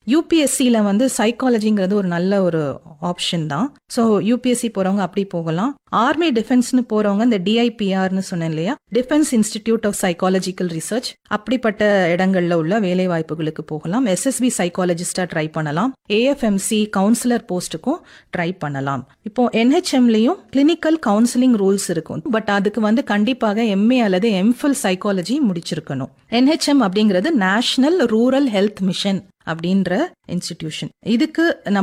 யூபிஎஸ்சியில் வந்து சைக்காலஜிங்கிறது ஒரு நல்ல ஒரு ஆப்ஷன் தான் ஸோ யூபிஎஸ்சி போகிறவங்க அப்படி போகலாம் ஆர்மி டிஃபென்ஸ்னு போகிறவங்க இந்த டிஐபிஆர்னு சொன்னேன் இல்லையா defence institute of psychological research அப்படிப்பட்ட இடங்கள்ல உள்ள வேலை வாய்ப்புகளுக்கு போகலாம் எஸ்எஸ்பி சைக்காலஜிஸ்டா ட்ரை பண்ணலாம் ஏஎஃப்எம்சி கவுன்சிலர் போஸ்ட்டுக்கும் ட்ரை பண்ணலாம் இப்போ என்ஹெச்எம்லையும் கிளினிக்கல் கவுன்சிலிங் ரூல்ஸ் இருக்கும் பட் அதுக்கு வந்து கண்டிப்பாக எம்ஏ அல்லது எம்ஃபில் சைக்காலஜி முடிச்சிருக்கணும் என்ஹெச்எம் அப்படிங்கிறது நேஷனல் ரூரல் ஹெல்த் மிஷன் அப்படின்ற இன்ஸ்டிடியூஷன் இதுக்கு நம்ம